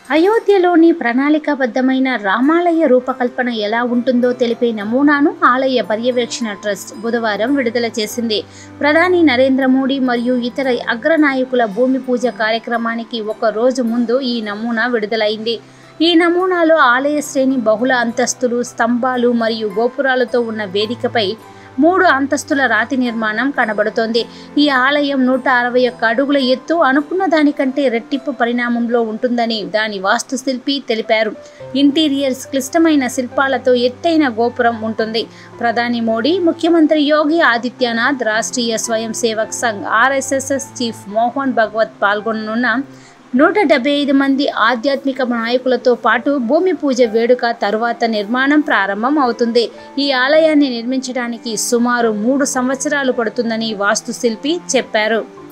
అయోధ్యలోని ప్రణాళికాబద్ధమైన రామాలయ రూపకల్పన ఎలా ఉంటుందో తెలిపే నమూనాను ఆలయ పర్యవేక్షణ ట్రస్ట్ బుధవారం విడుదల చేసింది ప్రధాని నరేంద్ర మోడీ మరియు ఇతర అగ్రనాయకుల భూమి పూజ కార్యక్రమానికి ఒక రోజు ముందు ఈ నమూనా విడుదలైంది ఈ నమూనాలో ఆలయ శ్రేణి బహుళ అంతస్తులు స్తంభాలు మరియు గోపురాలతో ఉన్న వేదికపై మూడు అంతస్తుల రాతి నిర్మాణం కనబడుతోంది ఈ ఆలయం నూట అరవై ఒక్క అడుగుల ఎత్తు అనుకున్న దానికంటే రెట్టింపు పరిణామంలో ఉంటుందని దాని వాస్తుశిల్పి తెలిపారు ఇంటీరియర్స్ క్లిష్టమైన శిల్పాలతో ఎత్తైన గోపురం ఉంటుంది ప్రధాని మోడీ ముఖ్యమంత్రి యోగి ఆదిత్యనాథ్ రాష్ట్రీయ స్వయం సేవక్ సంఘ్ ఆర్ఎస్ఎస్ఎస్ చీఫ్ మోహన్ భగవత్ పాల్గొననున్న నూట డెబ్బై ఐదు మంది ఆధ్యాత్మిక నాయకులతో పాటు భూమి పూజ వేడుక తరువాత నిర్మాణం ప్రారంభం అవుతుంది ఈ ఆలయాన్ని నిర్మించడానికి సుమారు మూడు సంవత్సరాలు పడుతుందని వాస్తుశిల్పి చెప్పారు